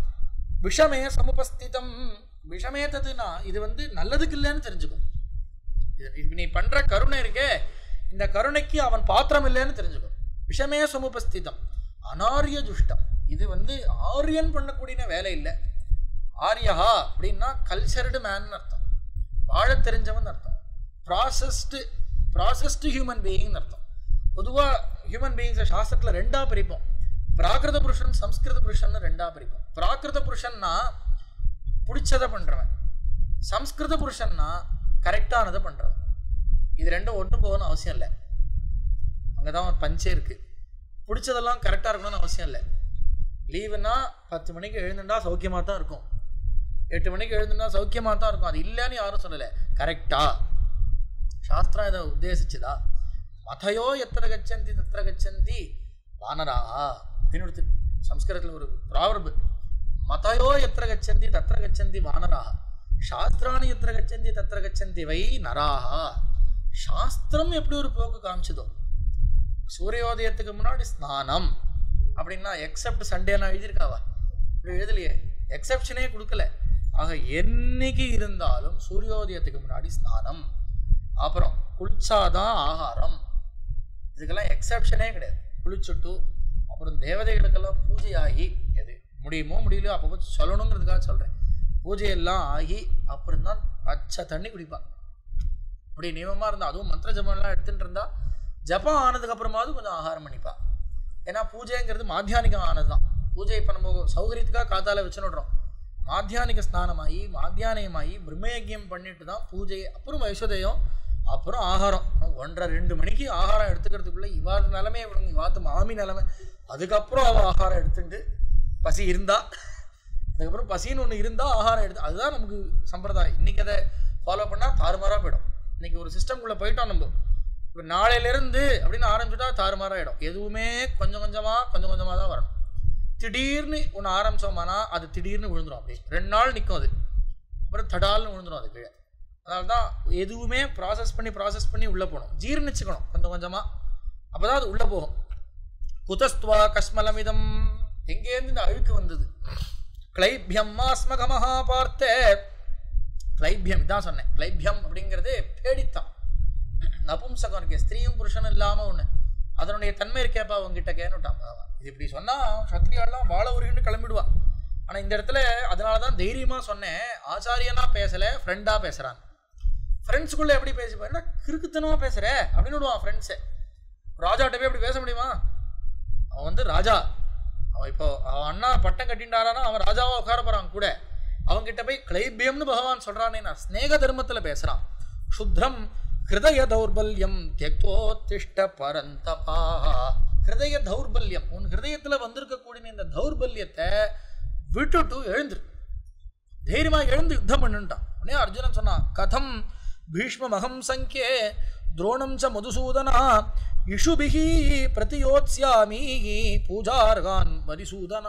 [SPEAKER 1] விஷமே சமுபஸ்திதம் விஷமே ததுனா இது வந்து நல்லதுக்கு இல்லைன்னு தெரிஞ்சுக்கும் இது இது நீ பண்ற கருணை இருக்கே இந்த கருணைக்கு அவன் பாத்திரம் இல்லைன்னு தெரிஞ்சுக்கும் விஷமே சமுபஸ்திதம் அனாரிய துஷ்டம் இது வந்து ஆரியன் பண்ணக்கூடிய வேலை இல்லை ஆரியஹா அப்படின்னா கல்ச்சர்டு மேன் அர்த்தம் வாழ தெரிஞ்சவன் அர்த்தம் ப்ராசஸ்டு ப்ராசஸ்டு ஹியூமன் பீயிங்னு அர்த்தம் பொதுவாக ஹியூமன் பீயிங்ஸை சாஸ்திரத்தில் ரெண்டா பிரிப்போம் பிராகிருத புருஷன் சம்ஸ்கிருத புருஷன் ரெண்டா பிரிப்போம் பிராகிருத புருஷன்னா பிடிச்சதை பண்றவன் சம்ஸ்கிருத புருஷன்னா கரெக்டானதை பண்றவன் இது ரெண்டும் ஒன்று போகணும்னு அவசியம் இல்லை அங்கதான் ஒரு பஞ்சே இருக்கு பிடிச்சதெல்லாம் கரெக்டாக இருக்கணும்னு அவசியம் இல்லை லீவுனா பத்து மணிக்கு எழுந்துட்டா சௌக்கியமாக தான் இருக்கும் எட்டு மணிக்கு எழுந்துட்டா சௌக்கியமாக தான் இருக்கும் அது இல்லைன்னு யாரும் சொல்லலை கரெக்டா சாஸ்திரம் இதை உத்தேசிச்சுதா மதையோ எத்தனை கச்சந்தி தத்திர கச்சந்தி வானரா அப்படின்னு ஒரு சம்ஸ்கிருதத்தில் ஒரு ப்ராவர்பு மதையோ எத்திர கச்சந்தி தத்திர கச்சந்தி வானரா சாஸ்திராணி எத்திர கச்சந்தி தத்திர கச்சந்தி வை நராஹா சாஸ்திரம் எப்படி ஒரு போக்கு காமிச்சதோ சூரியோதயத்துக்கு முன்னாடி ஸ்நானம் அப்படின்னா எக்ஸப்ட் சண்டே நான் எழுதியிருக்காவா இப்படி எழுதலையே எக்ஸப்ஷனே கொடுக்கல ஆக என்னைக்கு இருந்தாலும் சூரியோதயத்துக்கு முன்னாடி ஸ்நானம் அப்புறம் குளிச்சாதான் ஆகாரம் இதுக்கெல்லாம் எக்ஸப்ஷனே கிடையாது குளிச்சுட்டு அப்புறம் தேவதைகளுக்கெல்லாம் பூஜை ஆகி எது முடியுமோ முடியலையோ அப்போ சொல்லணுங்கிறதுக்காக சொல்கிறேன் பூஜையெல்லாம் ஆகி அப்புறம் தான் பச்சை தண்ணி குடிப்பான் அப்படி நியமமாக இருந்தால் அதுவும் மந்திர ஜபம்லாம் எடுத்துகிட்டு இருந்தா ஜபம் ஆனதுக்கு அப்புறமாவது கொஞ்சம் ஆகாரம் பண்ணிப்பா ஏன்னா பூஜைங்கிறது மாத்தியானிகம் ஆனது தான் பூஜை இப்போ நம்ம சௌகரியத்துக்காக காத்தால வச்சுனுடுறோம் மாத்தியானிக ஸ்நானமாகி மாத்தியானியமாகி பிரம்மயஜ்யம் பண்ணிட்டு தான் பூஜை அப்புறம் வைஸ்வதயம் அப்புறம் ஆகாரம் ஒன்றரை ரெண்டு மணிக்கு ஆகாரம் எடுத்துக்கிறதுக்குள்ள இவாத நிலைமை இவங்க இவாத்து மாமி நிலைமை அதுக்கப்புறம் அவள் ஆகாரம் எடுத்துட்டு பசி இருந்தா அதுக்கப்புறம் பசின்னு ஒன்று இருந்தால் ஆகாரம் எடுத்து அதுதான் நமக்கு சம்பிரதாயம் இன்னைக்கு அதை ஃபாலோ பண்ணால் தாறுமாறாக போயிடும் இன்னைக்கு ஒரு சிஸ்டம்குள்ளே போயிட்டோம் நம்ம இப்போ நாளையிலேருந்து அப்படின்னு ஆரம்பிச்சுட்டா தாறுமாறாயிடும் எதுவுமே கொஞ்சம் கொஞ்சமாக கொஞ்சம் கொஞ்சமாக தான் வரணும் திடீர்னு ஒன்று ஆரம்பிச்சோமானா அது திடீர்னு விழுந்துடும் அப்படியே ரெண்டு நாள் நிற்கும் அது அப்புறம் தடால்னு விழுந்துடும் அது கீழே அதனால தான் எதுவுமே ப்ராசஸ் பண்ணி ப்ராசஸ் பண்ணி உள்ளே போகணும் ஜீர்ணிச்சுக்கணும் கொஞ்சம் கொஞ்சமாக அப்போ தான் அது உள்ளே போகும் குதஸ்துவா கஸ்மலமிதம் எங்கேருந்து இந்த அழுக்கு வந்தது கிளைபியம் மாஸ்மகமஹா பார்த்தே கிளைபியம் இதான் சொன்னேன் கிளைபியம் அப்படிங்கிறது பேடித்தான் நபும்சகம் இருக்கே ஸ்திரீயும் புருஷனும் இல்லாமல் ஒன்று அதனுடைய தன்மை இருக்கேப்பா உங்ககிட்ட கேனுட்டான் பகவான் இது இப்படி சொன்னால் சத்திரியாலாம் வாழ உருகின்னு கிளம்பிடுவா ஆனால் இந்த இடத்துல அதனால தான் தைரியமாக சொன்னேன் ஆச்சாரியனா பேசலை ஃப்ரெண்டாக பேசுகிறான் ஃப்ரெண்ட்ஸுக்குள்ளே எப்படி பேசி போயிருந்தா கிறுக்குத்தனமாக பேசுகிற அப்படின்னு விடுவான் ஃப்ரெண்ட்ஸே ராஜாட்ட போய் அப்படி பேச முடியுமா அவன் வந்து ராஜா அவன் இப்போ அவன் அண்ணா பட்டம் கட்டிண்டாரானா அவன் ராஜாவா உட்கார போறான் கூட அவன்கிட்ட போய் கிளைபியம்னு பகவான் சொல்றானே நான் ஸ்நேக தர்மத்துல பேசுறான் சுத்ரம் ஹிருதய தௌர்பல்யம் திஷ்ட பரந்தபா ஹிருதய தௌர்பல்யம் உன் ஹிருதயத்துல வந்திருக்கக்கூடிய இந்த தௌர்பல்யத்தை விட்டுட்டு எழுந்துரு தைரியமா எழுந்து யுத்தம் பண்ணுட்டான் உடனே அர்ஜுனன் சொன்னான் கதம் பீஷ்மமகம் சங்கே துரோணம் ச மதுசூதனா இஷுபிஹி பிரதியோத்ஸ்யாமி பூஜார்கான் மதிசூதனா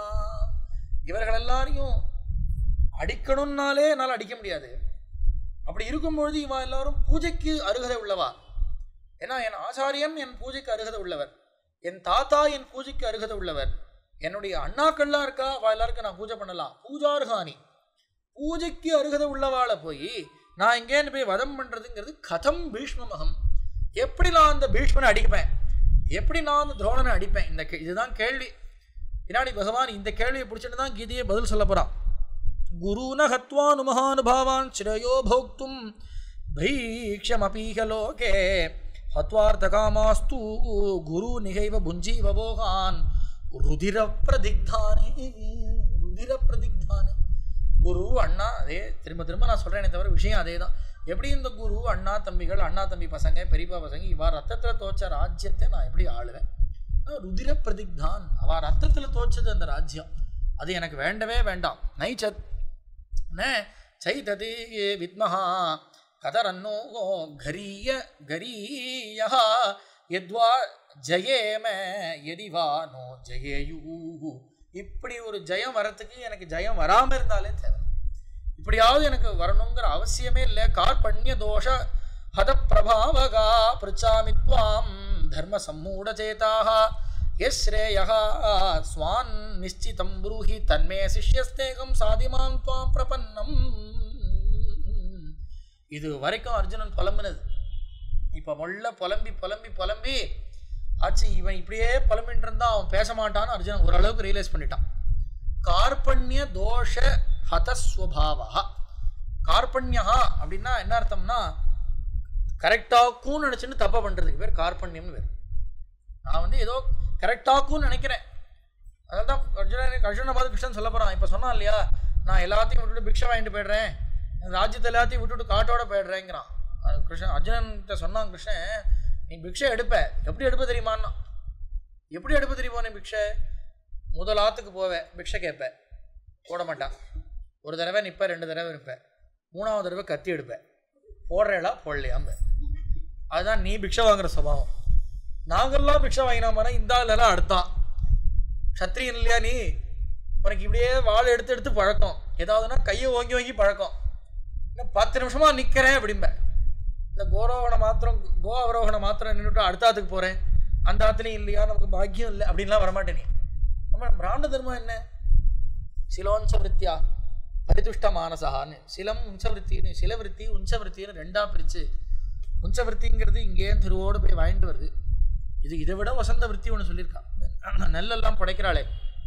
[SPEAKER 1] இவர்கள் எல்லாரையும் அடிக்கணும்னாலே என்னால் அடிக்க முடியாது அப்படி இருக்கும்பொழுது இவா எல்லாரும் பூஜைக்கு அருகதை உள்ளவா ஏன்னா என் ஆச்சாரியன் என் பூஜைக்கு அருகதை உள்ளவர் என் தாத்தா என் பூஜைக்கு அருகதை உள்ளவர் என்னுடைய அண்ணாக்கள்லாம் இருக்கா அவ எல்லாருக்கும் நான் பூஜை பண்ணலாம் பூஜார்கானி பூஜைக்கு அருகதை உள்ளவாளை போய் நான் எங்கேன்னு போய் வதம் பண்றதுங்கிறது கதம் பீஷ்மமகம் எப்படி நான் அந்த பீஷ்மனை அடிப்பேன் எப்படி நான் அந்த துரோணனை அடிப்பேன் இந்த கே- இதுதான் கேள்வி பின்னாடி பகவான் இந்த கேள்வியை பிடிச்சிட்டு தான் கீதையை பதில் சொல்ல போறான் குருன ஹத்வானு மகானுபாவான் ஸ்ரேயோ போக்தும் பைக்ஷமபீக லோகே ஹத்வார்த்தகாமாஸ்து குரு நிகைவ புஞ்சீவ போகான் ருதிர பிரதிக்தானே ருதிர பிரதிக்தானே குரு அண்ணா அதே திரும்ப திரும்ப நான் சொல்றேனே தவிர விஷயம் அதே தான் எப்படி இந்த குரு அண்ணா தம்பிகள் அண்ணா தம்பி பசங்க பெரியப்பா பசங்க இவா ரத்தத்துல தோச்ச ராஜ்யத்தை நான் எப்படி ஆளுவேன் நான் ருதிர பிரதிக்தான் அவ ரத்தத்துல தோச்சது அந்த ராஜ்யம் அது எனக்கு வேண்டவே வேண்டாம் நைச்சத் ந சைததி வித்மஹா கதரன்னோ கரிய கரீய எத்வா ஜெயேம எதிவா நோ ஜெயேயூ இப்படி ஒரு ஜெயம் வரத்துக்கு எனக்கு ஜெயம் வராம இருந்தாலே தேவை இப்படியாவது எனக்கு வரணுங்கிற அவசியமே இல்லை கார்பண்ய தோஷ ஹத பிரபாவகா பிரிச்சாமி துவாம் தர்ம சம்மூடச்சேதாக யஸ்ரேயः ஸ்வான் நிச்சிதம் ப்ரூஹி தன்மே சிஷ்யஸ்தேகம் சாதிமான் துவாம் பிரபன்னம் இது வரைக்கும் அர்ஜுனன் புலம்புனது இப்போ மொள்ள புலம்பி புலம்பி புலம்பி ஆச்சு இவன் இப்படியே புலம்பின்னு இருந்தா அவன் பேச மாட்டான்னு அர்ஜுனன் ஓரளவுக்கு ரியலைஸ் பண்ணிட்டான் கார்பண்ய தோஷ ஹதஸ்வபாவா கார்பண்யா அப்படின்னா என்ன அர்த்தம்னா கரெக்டாக்கும் நினச்சின்னு தப்பை பண்ணுறதுக்கு பேர் கார்பண்யம்னு பேர் நான் வந்து ஏதோ கரெக்டாக்கும்னு நினைக்கிறேன் அதான் தான் அர்ஜுனன் அர்ஜுன பார்த்து கிருஷ்ணன் சொல்ல போகிறான் இப்போ சொன்னான் இல்லையா நான் எல்லாத்தையும் விட்டுட்டு பிக்ஷை வாங்கிட்டு போயிடுறேன் என் ராஜ்யத்தை எல்லாத்தையும் விட்டுட்டு காட்டோட போயிடுறேங்கிறான் அது கிருஷ்ணன் அர்ஜுனன்கிட்ட சொன்னான் கிருஷ்ணன் நீ பிக்ஷை எடுப்ப எப்படி எடுப்ப தெரியுமான்னா எப்படி எடுப்ப தெரியுமா நீ பிக்ஷை முதல் ஆத்துக்கு போவேன் பிக்ஷை கேட்பேன் போட மாட்டான் ஒரு தடவை நிற்பேன் ரெண்டு தடவை இருப்பேன் மூணாவது தடவை கத்தி எடுப்பேன் போடுறேடா போடலையாம்ப அதுதான் நீ பிக்ஷை வாங்குற சுபாவம் நாங்கள்லாம் பிக்ஷை வாங்கினோம்னா இந்த ஆளெல்லாம் அடுத்தான் சத்திரியன் இல்லையா நீ உனக்கு இப்படியே வாள் எடுத்து எடுத்து பழக்கம் ஏதாவதுன்னா கையை ஓங்கி ஓங்கி பழக்கம் இன்னும் பத்து நிமிஷமா நிற்கிறேன் அப்படிம்பேன் இந்த கோரோகணை மாத்திரம் கோ அவரோகணை மாத்திரம் நின்றுட்டு அடுத்த ஆத்துக்கு போகிறேன் அந்த ஆத்துலையும் இல்லையா நமக்கு பாக்கியம் இல்லை அப்படின்லாம் வரமாட்டேன் நீ நம்ம பிராண்ட தர்மம் என்ன சிலோஞ்ச விருத்தியா பரிதுஷ்ட மானசகான்னு சிலம் உஞ்சவிருத்தின்னு சிலவிருத்தி உஞ்சவிருத்தின்னு ரெண்டா பிரிச்சு உஞ்சவிருத்திங்கிறது இங்கேயே திருவோடு போய் வாங்கிட்டு வருது இது இதை விட வசந்த விருத்தி ஒன்று சொல்லியிருக்கான் நெல்லெல்லாம் புடைக்கிறாளே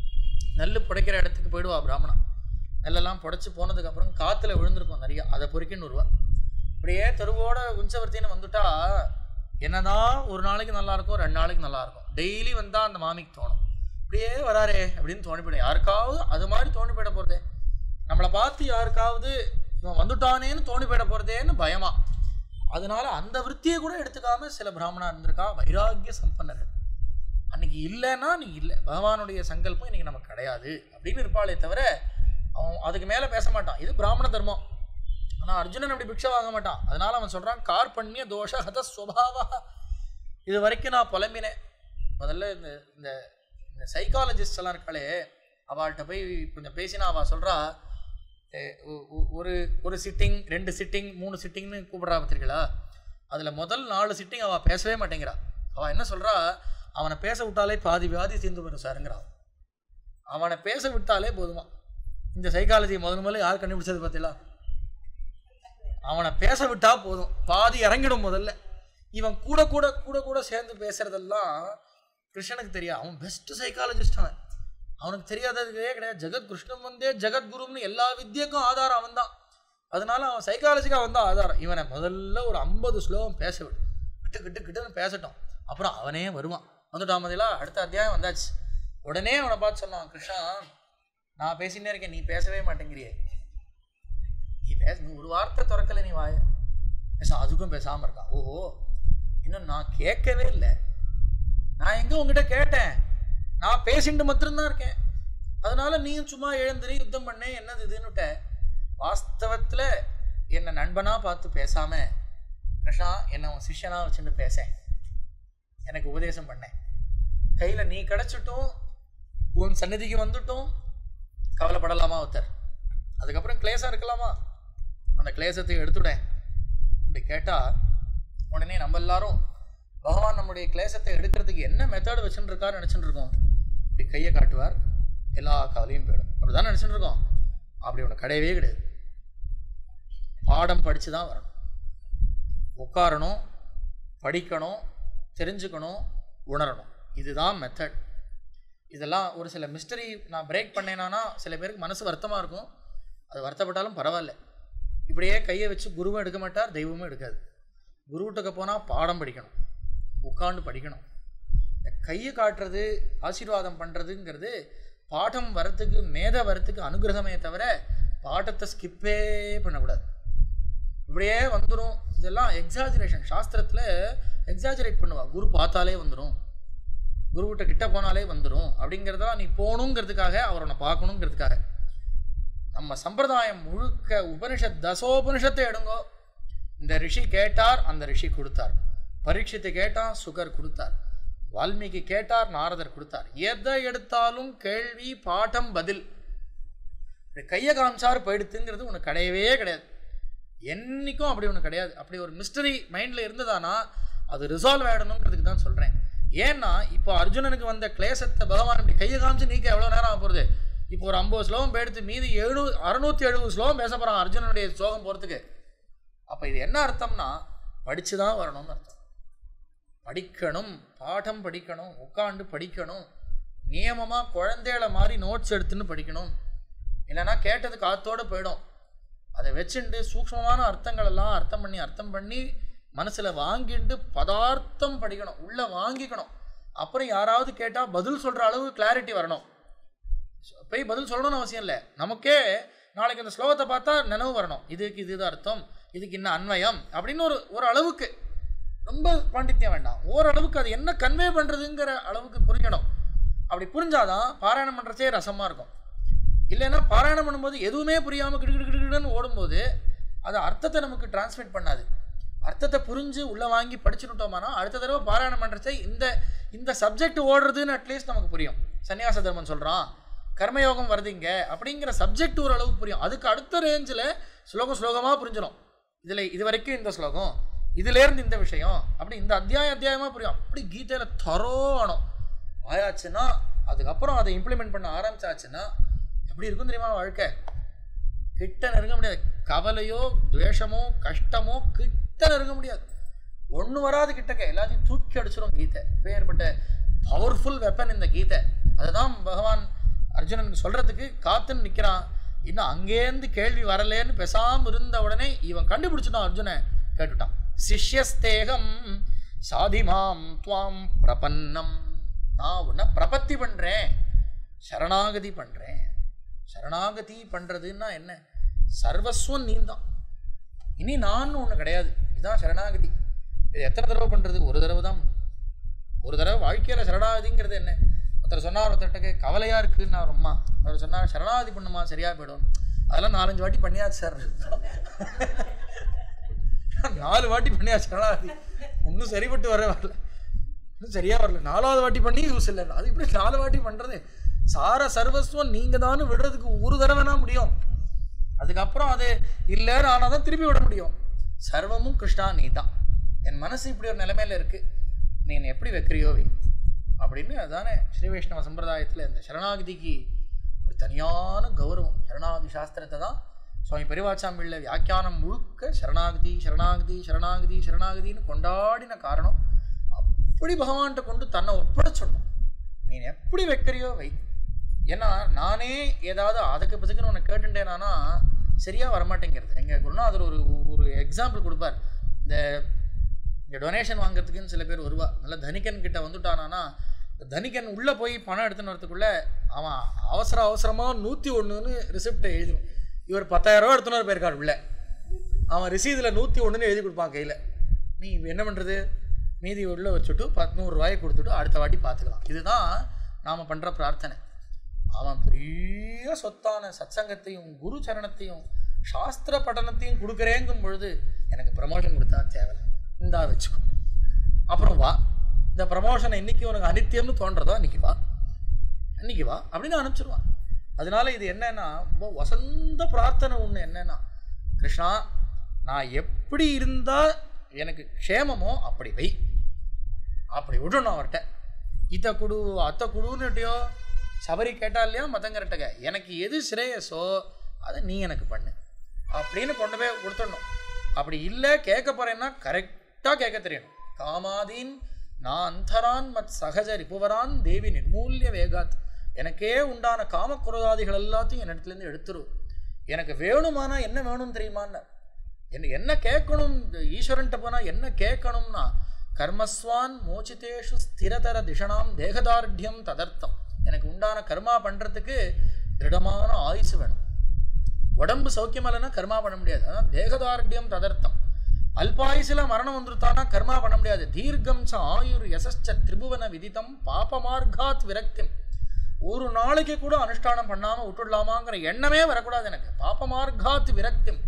[SPEAKER 1] நெல் புடைக்கிற இடத்துக்கு போயிடுவா பிராமணா நெல்லெல்லாம் புடைச்சு போனதுக்கப்புறம் காற்றுல விழுந்திருக்கும் நிறையா அதை பொறுக்கின்னு வருவா இப்படியே தெருவோட உஞ்சவர்த்தின்னு வந்துட்டா என்னதான் ஒரு நாளைக்கு நல்லா இருக்கும் ரெண்டு நாளைக்கு நல்லா இருக்கும் டெய்லி வந்தால் அந்த மாமிக்கு தோணும் இப்படியே வராரே அப்படின்னு தோணி போயிடும் யாருக்காவது அது மாதிரி தோணி போயிட போகிறதே நம்மளை பார்த்து யாருக்காவது இவன் வந்துட்டானேன்னு தோணி போயிட போகிறதேன்னு பயமா அதனால அந்த விற்த்தியை கூட எடுத்துக்காம சில பிராமணா இருந்திருக்கா வைராக்கிய சம்பன்னர்கள் அன்னைக்கு இல்லைன்னா நீ இல்லை பகவானுடைய சங்கல்பம் இன்னைக்கு நமக்கு கிடையாது அப்படின்னு இருப்பாளே தவிர அவன் அதுக்கு மேலே பேச மாட்டான் இது பிராமண தர்மம் ஆனால் அர்ஜுனன் அப்படி பிக்ஷை வாங்க மாட்டான் அதனால அவன் சொல்கிறான் கார்பண்ய தோஷ ஹத ஸ்வபாவா இது வரைக்கும் நான் புலம்பினேன் முதல்ல இந்த இந்த இந்த சைக்காலஜிஸ்ட் எல்லாம் இருக்காளே அவள்கிட்ட போய் கொஞ்சம் பேசினா அவள் சொல்கிறா ஒரு ஒரு சிட்டிங் ரெண்டு சிட்டிங் மூணு சிட்டிங்னு கூப்பிட்றா பார்த்திருக்கீங்களா அதில் முதல் நாலு சிட்டிங் அவள் பேசவே மாட்டேங்கிறா அவள் என்ன சொல்கிறா அவனை பேச விட்டாலே பாதி வியாதி தீர்ந்து போயிடும் சாருங்கிறான் அவனை பேச விட்டாலே போதுமா இந்த சைக்காலஜி முதல் முதல்ல யார் கண்டுபிடிச்சது பார்த்தீங்களா அவனை பேச விட்டா போதும் பாதி இறங்கிடும் முதல்ல இவன் கூட கூட கூட கூட சேர்ந்து பேசுறதெல்லாம் கிருஷ்ணனுக்கு தெரியும் அவன் பெஸ்ட் சைக்காலஜிஸ்ட் அவன் அவனுக்கு தெரியாததுக்கே கிடையாது ஜெகத் கிருஷ்ணன் வந்தே ஜெகத்குருன்னு எல்லா வித்தியக்கும் ஆதாரம் அவன் தான் அதனால அவன் சைக்காலஜிக்கு அவன் தான் ஆதாரம் இவனை முதல்ல ஒரு ஐம்பது ஸ்லோகம் பேச விடு கிட்டு கிட்டு கிட்டுன்னு பேசட்டும் அப்புறம் அவனே வருவான் வந்துட்டான் மதிலா அடுத்த அத்தியாயம் வந்தாச்சு உடனே அவனை பார்த்து சொன்னான் கிருஷ்ணா நான் பேசினே இருக்கேன் நீ பேசவே மாட்டேங்கிறியே நீ பேச நீ ஒரு வார்த்தை திறக்கல நீ வாய பேச அதுக்கும் பேசாமல் இருக்கான் ஓஹோ இன்னும் நான் கேட்கவே இல்லை நான் எங்கே உங்ககிட்ட கேட்டேன் நான் பேசிட்டு மாத்திரம்தான் இருக்கேன் அதனால நீயும் சும்மா எழுந்திரி யுத்தம் பண்ணேன் என்னது இதுன்னுட்ட வாஸ்தவத்தில் என்னை நண்பனாக பார்த்து பேசாம கிருஷ்ணா என்னை உன் சிஷ்யனாக வச்சுட்டு பேசேன் எனக்கு உபதேசம் பண்ணேன் கையில் நீ கிடச்சிட்டும் உன் சந்நிதிக்கு வந்துட்டும் கவலைப்படலாமா ஒருத்தர் அதுக்கப்புறம் கிளேசம் இருக்கலாமா அந்த கிளேசத்தை எடுத்துடேன் இப்படி கேட்டால் உடனே நம்ம எல்லாரும் பகவான் நம்முடைய கிளேசத்தை எடுக்கிறதுக்கு என்ன மெத்தட் வச்சுட்டு இருக்காரு நினச்சிட்டு இருக்கோம் இப்படி கையை காட்டுவார் எல்லா கவலையும் போயிடும் அப்படி தான் நினச்சிட்டு இருக்கோம் அப்படி ஒன்று கிடையவே கிடையாது பாடம் படித்து தான் வரணும் உட்காரணும் படிக்கணும் தெரிஞ்சுக்கணும் உணரணும் இதுதான் மெத்தட் இதெல்லாம் ஒரு சில மிஸ்டரி நான் பிரேக் பண்ணேனானா சில பேருக்கு மனசு வருத்தமாக இருக்கும் அது வருத்தப்பட்டாலும் பரவாயில்ல இப்படியே கையை வச்சு குருவும் எடுக்க மாட்டார் தெய்வமும் எடுக்காது குருவிட்டுக்க போனால் பாடம் படிக்கணும் உட்காந்து படிக்கணும் இந்த கையை காட்டுறது ஆசீர்வாதம் பண்ணுறதுங்கிறது பாடம் வரத்துக்கு மேத வரத்துக்கு அனுகிரகமே தவிர பாட்டத்தை ஸ்கிப்பே பண்ணக்கூடாது இப்படியே வந்துடும் இதெல்லாம் எக்ஸாஜரேஷன் சாஸ்திரத்தில் எக்ஸாஜரேட் பண்ணுவா குரு பார்த்தாலே வந்துடும் குருவிட்ட கிட்ட போனாலே வந்துடும் அப்படிங்கிறதெல்லாம் நீ போகணுங்கிறதுக்காக அவர் உன்னை பார்க்கணுங்கிறதுக்காக நம்ம சம்பிரதாயம் முழுக்க உபனிஷத் தசோபனிஷத்தை எடுங்கோ இந்த ரிஷி கேட்டார் அந்த ரிஷி கொடுத்தார் பரீட்சித்து கேட்டான் சுகர் கொடுத்தார் வால்மீகி கேட்டார் நாரதர் கொடுத்தார் எதை எடுத்தாலும் கேள்வி பாடம் பதில் இப்படி கையை காமிச்சார் போயிடுத்துங்கிறது உனக்கு கிடையவே கிடையாது என்னைக்கும் அப்படி ஒன்று கிடையாது அப்படி ஒரு மிஸ்டரி மைண்டில் இருந்ததானா அது ரிசால்வ் ஆகிடணுங்கிறதுக்கு தான் சொல்கிறேன் ஏன்னா இப்போ அர்ஜுனனுக்கு வந்த கிளேசத்தை பகவான் இப்படி கையை காமிச்சு நீக்க எவ்வளோ நேரம் ஆக போகிறது இப்போ ஒரு ஐம்பது ஸ்லோகம் போயிடுத்து மீதி எழுநூறு அறுநூத்தி எழுபது ஸ்லோகம் பேச போகிறான் அர்ஜுனனுடைய ஸ்லோகம் போகிறதுக்கு அப்போ இது என்ன அர்த்தம்னா படித்து தான் வரணும்னு அர்த்தம் படிக்கணும் பாடம் படிக்கணும் உட்காந்து படிக்கணும் நியமமாக குழந்தைகள மாதிரி நோட்ஸ் எடுத்துன்னு படிக்கணும் இல்லைன்னா கேட்டது காத்தோடு போயிடும் அதை வச்சுண்டு சூக்ஷ்மமான அர்த்தங்கள் எல்லாம் அர்த்தம் பண்ணி அர்த்தம் பண்ணி மனசில் வாங்கிட்டு பதார்த்தம் படிக்கணும் உள்ளே வாங்கிக்கணும் அப்புறம் யாராவது கேட்டால் பதில் சொல்கிற அளவு கிளாரிட்டி வரணும் போய் பதில் சொல்லணும்னு அவசியம் இல்லை நமக்கே நாளைக்கு அந்த ஸ்லோகத்தை பார்த்தா நினைவு வரணும் இதுக்கு இதுதான் அர்த்தம் இதுக்கு இன்னும் அன்வயம் அப்படின்னு ஒரு ஒரு அளவுக்கு ரொம்ப பாண்டித்யம் வேண்டாம் ஓரளவுக்கு அது என்ன கன்வே பண்ணுறதுங்கிற அளவுக்கு புரியணும் அப்படி புரிஞ்சாதான் பாராயணம் பண்ணுறச்சே ரசமாக இருக்கும் இல்லைன்னா பாராயணம் பண்ணும்போது எதுவுமே புரியாமல் கிடு கிடு கிடுன்னு ஓடும்போது அது அர்த்தத்தை நமக்கு டிரான்ஸ்மிட் பண்ணாது அர்த்தத்தை புரிஞ்சு உள்ளே வாங்கி படிச்சுட்டோமானா அடுத்த தடவை பாராயணம் பண்ணுறச்சே இந்த இந்த சப்ஜெக்ட் ஓடுறதுன்னு அட்லீஸ்ட் நமக்கு புரியும் சன்னியாச தர்மன் சொல்கிறான் கர்மயோகம் வருதுங்க அப்படிங்கிற சப்ஜெக்ட் ஓரளவுக்கு புரியும் அதுக்கு அடுத்த ரேஞ்சில் ஸ்லோகம் ஸ்லோகமாக புரிஞ்சிடும் இதில் இது வரைக்கும் இந்த ஸ்லோகம் இதுலேருந்து இந்த விஷயம் அப்படி இந்த அத்தியாயம் அத்தியாயமாக புரியும் அப்படி கீதையில் தரோணும் ஆயாச்சுன்னா அதுக்கப்புறம் அதை இம்ப்ளிமெண்ட் பண்ண ஆரம்பிச்சாச்சுன்னா எப்படி இருக்கும் தெரியுமா வாழ்க்கை கிட்ட நெருங்க முடியாது கவலையோ துவேஷமோ கஷ்டமோ கிட்ட நெருங்க முடியாது ஒன்று வராது கிட்டக்க எல்லாத்தையும் தூக்கி அடிச்சிடும் கீதை ஏற்பட்ட பவர்ஃபுல் வெப்பன் இந்த கீதை அதுதான் பகவான் அர்ஜுனனுக்கு சொல்றதுக்கு காத்துன்னு நிற்கிறான் இன்னும் அங்கேருந்து கேள்வி வரலேன்னு பேசாமல் இருந்த உடனே இவன் கண்டுபிடிச்சிட்டான் அர்ஜுனை கேட்டுட்டான் சிஷ்யஸ்தேகம் சாதிமாம் துவாம் பிரபன்னம் நான் உன்னை பிரபத்தி பண்ணுறேன் சரணாகதி பண்ணுறேன் சரணாகதி பண்ணுறதுன்னா என்ன சர்வஸ்வம் நீ தான் இனி நான் ஒன்று கிடையாது இதுதான் சரணாகதி இது எத்தனை தடவை பண்ணுறது ஒரு தடவை தான் ஒரு தடவை வாழ்க்கையில் சரணாகதிங்கிறது என்ன ஒருத்தர் சொன்னார் ஒருத்தர்கிட்ட கவலையாக இருக்குன்னு நான் ரொம்ப அவர் சொன்னார் சரணாகதி பண்ணுமா சரியாக போயிடும் அதெல்லாம் நாலஞ்சு வாட்டி பண்ணியாச்சு சார் நாலு வாட்டி பண்ணியாச்சு சரணாகதி ஒன்றும் சரிப்பட்டு வர வரல இன்னும் சரியா வரல நாலாவது வாட்டி பண்ணி யூஸ் இல்லை அது இப்படி நாலு வாட்டி பண்ணுறது சார சர்வஸ்வம் நீங்கள் தான் விடுறதுக்கு ஒரு தடவைனா முடியும் அதுக்கப்புறம் அது இல்லைன்னு ஆனால் தான் திருப்பி விட முடியும் சர்வமும் கிருஷ்ணா நீ தான் என் மனசு இப்படி ஒரு நிலைமையில இருக்கு நீ என்னை எப்படி வைக்கிறியோ வை அப்படின்னு அதானே ஸ்ரீ வைஷ்ணவ சம்பிரதாயத்தில் இந்த சரணாகதிக்கு ஒரு தனியான கௌரவம் சரணாகதி சாஸ்திரத்தை தான் சுவாமி பெருவாச்சாம்பிள்ள வியாக்கியானம் முழுக்க சரணாகதி சரணாகதி சரணாகதி சரணாகதின்னு கொண்டாடின காரணம் அப்படி பகவான்கிட்ட கொண்டு தன்னை ஒப்பட சொன்னோம் நீ எப்படி வைக்கிறியோ வை ஏன்னா நானே ஏதாவது அதுக்கு பதுக்குன்னு உன்னை கேட்டுட்டேனானா சரியாக வரமாட்டேங்கிறது எங்கள் குருநாதர் ஒரு ஒரு எக்ஸாம்பிள் கொடுப்பார் இந்த இங்கே டொனேஷன் வாங்குறதுக்குன்னு சில பேர் வருவா நல்ல தனிக்கன் கிட்ட வந்துட்டானா இந்த தனிக்கன் உள்ளே போய் பணம் எடுத்துன்னு வரதுக்குள்ளே அவன் அவசர அவசரமாக நூற்றி ஒன்றுன்னு ரிசிப்டை எழுதணும் இவர் பத்தாயிரரூவா எடுத்துன்னு போயிருக்கார் உள்ள அவன் ரிசீதில் நூற்றி ஒன்றுன்னு எழுதி கொடுப்பான் கையில் நீ என்ன பண்ணுறது மீதி உள்ளே வச்சுட்டு பத்நூறுரூவாயை கொடுத்துட்டு அடுத்த வாட்டி பார்த்துக்கலாம் இதுதான் நாம் பண்ணுற பிரார்த்தனை அவன் பெரிய சொத்தான சத்சங்கத்தையும் குரு சரணத்தையும் சாஸ்திர பட்டணத்தையும் கொடுக்குறேங்கும் பொழுது எனக்கு ப்ரமோஷன் கொடுத்தா தேவையில்லை இந்தா வச்சுக்கோ அப்புறம் வா இந்த ப்ரமோஷனை இன்னைக்கு உனக்கு அனித்தியம்னு தோன்றதோ அன்னைக்கு வா அன்னைக்கு வா அப்படின்னு அனுப்பிச்சிருவான் அதனால இது என்னன்னா ரொம்ப வசந்த பிரார்த்தனை ஒன்று என்னன்னா கிருஷ்ணா நான் எப்படி இருந்தால் எனக்கு க்ஷேமமோ அப்படி வை அப்படி விடணும் அவர்கிட்ட இதை குடு அத்தை குடுன்னுட்டியோ சபரி கேட்டா இல்லையா மத்தங்கரட்டக எனக்கு எது சிரேயஸோ அதை நீ எனக்கு பண்ணு அப்படின்னு கொண்டு போய் கொடுத்துடணும் அப்படி இல்லை கேட்க போறேன்னா கரெக்டாக கேட்க தெரியணும் காமாதீன் நான் அந்தரான் மத் சகஜ ரிபுவரான் தேவி நிர்மூல்ய வேகாத் எனக்கே உண்டான காமக்குரோதாதிகள் எல்லாத்தையும் என் இடத்துலேருந்து எடுத்துரு எனக்கு வேணுமானா என்ன வேணும் தெரியுமான்னு என்ன என்ன கேட்கணும் இந்த ஈஸ்வரன்ட்ட போனால் என்ன கேட்கணும்னா கர்மஸ்வான் மோச்சிதேஷு ஸ்திரதர திஷணாம் தேகதார்டியம் ததர்த்தம் எனக்கு உண்டான கர்மா பண்ணுறதுக்கு திருடமான ஆயுசு வேணும் உடம்பு சௌக்கியம் இல்லைன்னா கர்மா பண்ண முடியாது அதான் தேகதார்டியம் ததர்த்தம் அல்பாயுசில் மரணம் வந்துருத்தானா கர்மா பண்ண முடியாது தீர்க்கம் ச ஆயுர் யசச்ச திரிபுவன விதித்தம் பாபமார்காத் விரக்திம் ஒரு நாளைக்கு கூட அனுஷ்டானம் பண்ணாமல் விட்டுடலாமாங்கிற எண்ணமே வரக்கூடாது எனக்கு பாபமார்காத் விரக்திம்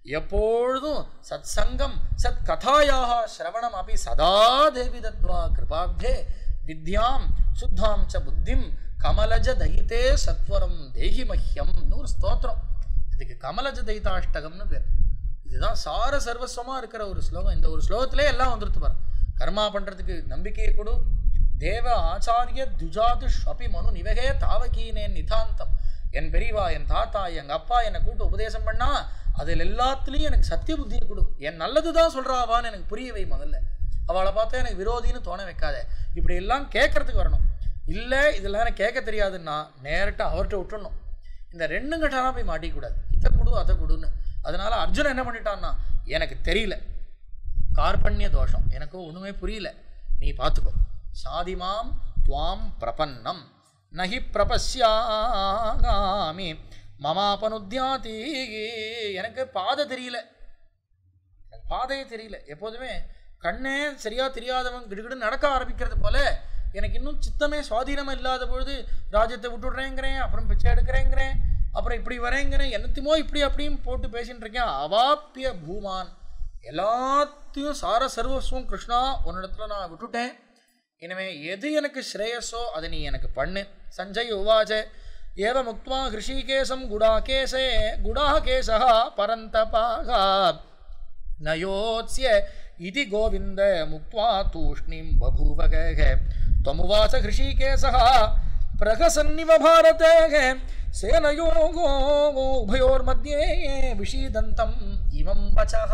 [SPEAKER 1] எப்பொழுதும் சத் சங்கம் சத் கதாயாக சிரவணம் அப்படி சதா தேவி தத்வா கிருபாப்தே வித்யாம் சுத்தாம் ச புத்திம் கமலஜ தயித்தே சத்வரம் தேகி மஹ்யம் ஒரு ஸ்தோத்திரம் இதுக்கு கமலஜ தைத்தாஷ்டகம்னு பேர் இதுதான் சார சர்வஸ்வமா இருக்கிற ஒரு ஸ்லோகம் இந்த ஒரு ஸ்லோகத்திலே எல்லாம் வந்துருத்து பாரு கர்மா பண்றதுக்கு நம்பிக்கையை கொடு தேவ ஆச்சாரிய துஜாது ஷபி மனு நிவகே தாவகீனேன் நிதாந்தம் என் பெரியவா என் தாத்தா எங்க அப்பா என்னை கூட்டு உபதேசம் பண்ணா அதில் எல்லாத்துலேயும் எனக்கு சத்திய புத்தியை கொடு என் நல்லதுதான் சொல்றாவான்னு எனக்கு புரிய வை முதல்ல அவளை பார்த்தா எனக்கு விரோதின்னு தோண வைக்காத இப்படி எல்லாம் கேட்கறதுக்கு வரணும் இல்லை இதெல்லாம் எனக்கு கேட்க தெரியாதுன்னா நேரட்டா அவர்கிட்ட விட்டுறணும் இந்த ரெண்டும் கட்டாலாம் போய் மாட்டிக்கூடாது இதை கொடு அதை கொடுன்னு அதனால அர்ஜுனன் என்ன பண்ணிட்டான்னா எனக்கு தெரியல கார்பண்ய தோஷம் எனக்கு ஒன்றுமே புரியல நீ பார்த்துக்கோ சாதிமாம் துவாம் பிரபன்னம் நகி பிரபஸ்யாமி மமாபனுத்யாதி எனக்கு பாதை தெரியல எனக்கு பாதையே தெரியல எப்போதுமே கண்ணே சரியா தெரியாதவன் கிடுகிடு நடக்க ஆரம்பிக்கிறது போல எனக்கு இன்னும் சித்தமே சுவாதீனம் இல்லாத பொழுது ராஜ்யத்தை விட்டுடுறேங்கிறேன் அப்புறம் பிச்சை எடுக்கிறேங்கிறேன் அப்புறம் இப்படி வரேங்கிறேன் என்னத்தையுமோ இப்படி அப்படியும் போட்டு பேசிட்டு இருக்கேன் அவாப்பிய பூமான் எல்லாத்தையும் சார சர்வஸ்வம் கிருஷ்ணா உன்னிடத்துல நான் விட்டுட்டேன் இனிமே எது எனக்கு ஸ்ரேயஸோ அதை நீ எனக்கு பண்ணு சஞ்சய் உவாச்ச ஏவ முக்வா ஹிருஷிகேசம் குடாகேசே குடாகேசா பரந்தபாகா நயோத்ஸ்ய இதி கோவிந்த முக்வா தூஷ்ணிம் பபூவகக त्वमुवाच हृषीकेशः प्रहसन्निव भारतेः सेनयोगो उभयोर्मध्ये विषीदन्तम् इमं वचः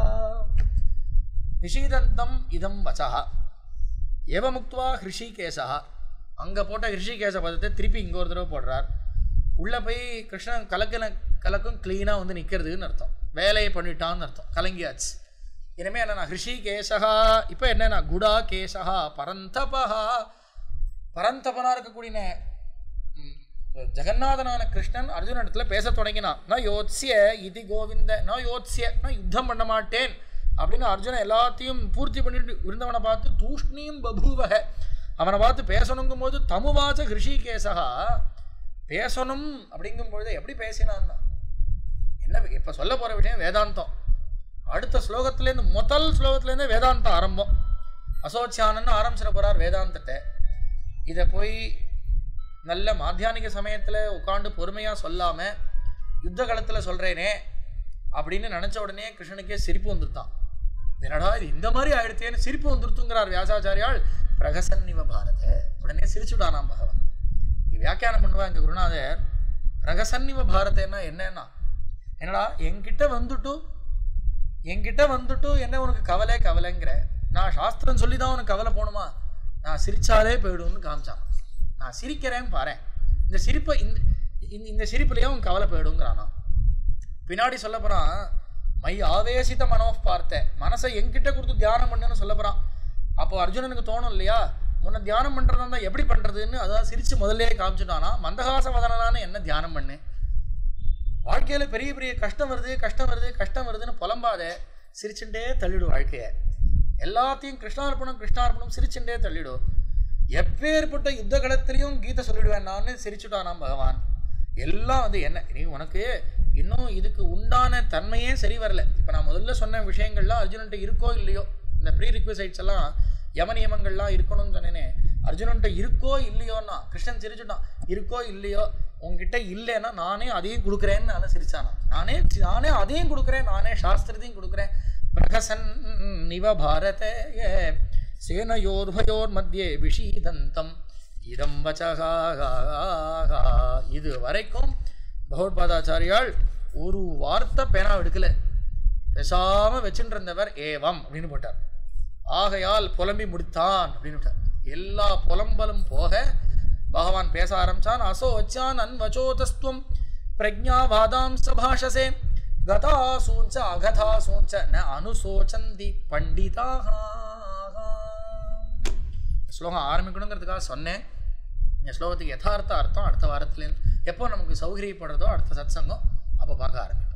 [SPEAKER 1] विषीदन्तम् इदं वचः ஏவமுக்துவா ஹிருஷிகேசா அங்கே போட்ட ஹிருஷிகேச பதத்தை திருப்பி இங்கே ஒரு தடவை போடுறார் உள்ளே போய் கிருஷ்ணன் கலக்கின கலக்கும் க்ளீனாக வந்து நிற்கிறதுன்னு அர்த்தம் வேலையை பண்ணிட்டான்னு அர்த்தம் கலங்கியாச்சு இனிமே என்னன்னா ஹிருஷிகேசா இப்போ என்னன்னா குடா கேசா பரந்தபா பரந்தபனா இருக்கக்கூடிய ம், ஜெகநாதனான கிருஷ்ணன் அர்ஜுன இடத்துல பேச தொடங்கினான் நான் யோத்ஸ்ய இது கோவிந்த நான் யோத்ஸ்ய நான் யுத்தம் பண்ண மாட்டேன் அப்படின்னு அர்ஜுனன் எல்லாத்தையும் பூர்த்தி பண்ணிட்டு இருந்தவனை பார்த்து தூஷ்ணியும் பபூவக அவனை பார்த்து பேசணுங்கும் போது தமுவாச்ச ஹிருஷிகேசா பேசணும் அப்படிங்கும் பொழுது எப்படி பேசினான்னா என்ன இப்போ சொல்ல போகிற விஷயம் வேதாந்தம் அடுத்த ஸ்லோகத்துலேருந்து முதல் ஸ்லோகத்துலேருந்து வேதாந்தம் ஆரம்பம் அசோச்சியானன்னு ஆரம்பிச்சிட போகிறார் வேதாந்தத்தை இதை போய் நல்ல மாத்தியானிக சமயத்தில் உட்காந்து பொறுமையாக சொல்லாமல் யுத்த காலத்தில் சொல்கிறேனே அப்படின்னு நினச்ச உடனே கிருஷ்ணனுக்கே சிரிப்பு வந்துருத்தான் என்னடா இது இந்த மாதிரி ஆயிடுத்தேன்னு சிரிப்பு வந்துருத்துங்கிறார் வியாசாச்சாரியால் பிரகசன்னிவ பாரத உடனே சிரிச்சுடானாம் பகவான் நீ வியாக்கியானம் பண்ணுவாங்க குருநாதர் பிரகசன்னிவ பாரதன்னா என்னன்னா என்னடா என்கிட்ட வந்துட்டு என்கிட்ட வந்துட்டு என்ன உனக்கு கவலை கவலைங்கிற நான் சாஸ்திரம் சொல்லி தான் உனக்கு கவலை போகணுமா நான் சிரிச்சாலே போயிடும்னு காமிச்சான் நான் சிரிக்கிறேன் பாரேன் இந்த சிரிப்பை இந்த இந்த- இந்த சிரிப்புலேயே அவன் கவலை போயிடுங்கிறானா பின்னாடி சொல்ல போறான் மை ஆவேசித மனோ பார்த்த மனசை என்கிட்ட கொடுத்து தியானம் பண்ணுன்னு சொல்ல போறான் அப்போ அர்ஜுனனுக்கு தோணும் இல்லையா உன்னை தியானம் பண்றதா இருந்தா எப்படி பண்றதுன்னு அதான் சிரிச்சு முதல்லயே காமிச்சுட்டானா மந்தகாச வதனனான்னு என்ன தியானம் பண்ணு வாழ்க்கையில பெரிய பெரிய கஷ்டம் வருது கஷ்டம் வருது கஷ்டம் வருதுன்னு புலம்பாத சிரிச்சுட்டே தள்ளிடு வாழ்க்கைய எல்லாத்தையும் கிருஷ்ணார்ப்பணம் கிருஷ்ணார்ப்பணம் சிரிச்சுட்டே தள்ளிடு எப்பேற்பட்ட யுத்த களத்திலையும் கீதை சொல்லிடுவேன் நான் சிரிச்சுட்டானாம் பகவான் எல்லாம் வந்து என்ன நீ உனக்கு இன்னும் இதுக்கு உண்டான தன்மையே சரி வரல இப்போ நான் முதல்ல சொன்ன விஷயங்கள்லாம் அர்ஜுனன்ட்ட இருக்கோ இல்லையோ இந்த ப்ரீ ரிக்வசைட்ஸ் எல்லாம் யம நியமங்கள்லாம் இருக்கணும்னு சொன்னேனே அர்ஜுனன்ட்ட இருக்கோ இல்லையோன்னா கிருஷ்ணன் சிரிச்சுட்டான் இருக்கோ இல்லையோ உன்கிட்ட இல்லைன்னா நானே அதையும் கொடுக்குறேன்னு நான் சிரிச்சானா நானே நானே அதையும் கொடுக்குறேன் நானே சாஸ்திரத்தையும் கொடுக்குறேன் பிரகசன் நிவ பாரதே சேனையோர்பயோர் மத்தியே விஷீதந்தம் இதம் வச்சகா இது வரைக்கும் பகவத்பாதாச்சாரியால் ஒரு வார்த்தை பேனா எடுக்கல பேசாம வச்சுட்டு இருந்தவர் ஏவம் அப்படின்னு போட்டார் ஆகையால் புலம்பி முடித்தான் அப்படின்னு விட்டார் எல்லா புலம்பலும் போக பகவான் பேச ஆரம்பிச்சான் அசோச்சான் அன்வச்சோதஸ்துவம் பிரஜாவாதாம் சபாஷசே கதா சூஞ்ச அகதா சூஞ்ச ந அனுசோச்சந்தி பண்டிதாக ஸ்லோகம் ஆரம்பிக்கணுங்கிறதுக்காக சொன்னேன் இந்த ஸ்லோகத்துக்கு யதார்த்த அர்த்தம் அடுத்த வாரத்துலேருந்து எப்போ நமக்கு சௌகரியப்படுறதோ அடுத்த சத்சங்கம் அப்போ பார்க்க ஆரம்பிக்கும்